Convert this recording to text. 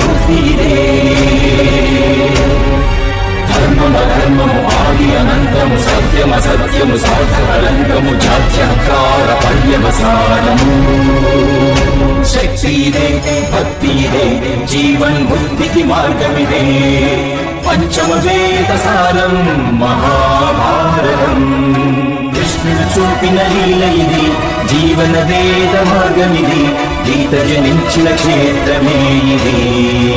స్ఫూర్తి ఇదే ధర్మమధర్మము ఆది అనంతము సత్యమ సత్యము సాధకలంకము జాత్యకార పర్యవసానము శక్తి ఇదే భక్తి ఇదే జీవన్ ముక్తికి మార్గమిదే పంచమ వేద సారం మహాభారతం కృష్ణుడు చూపిన లీల ఇది జీవన వేద మార్గమిది గీత జనించిన క్షేత్రమే ఇది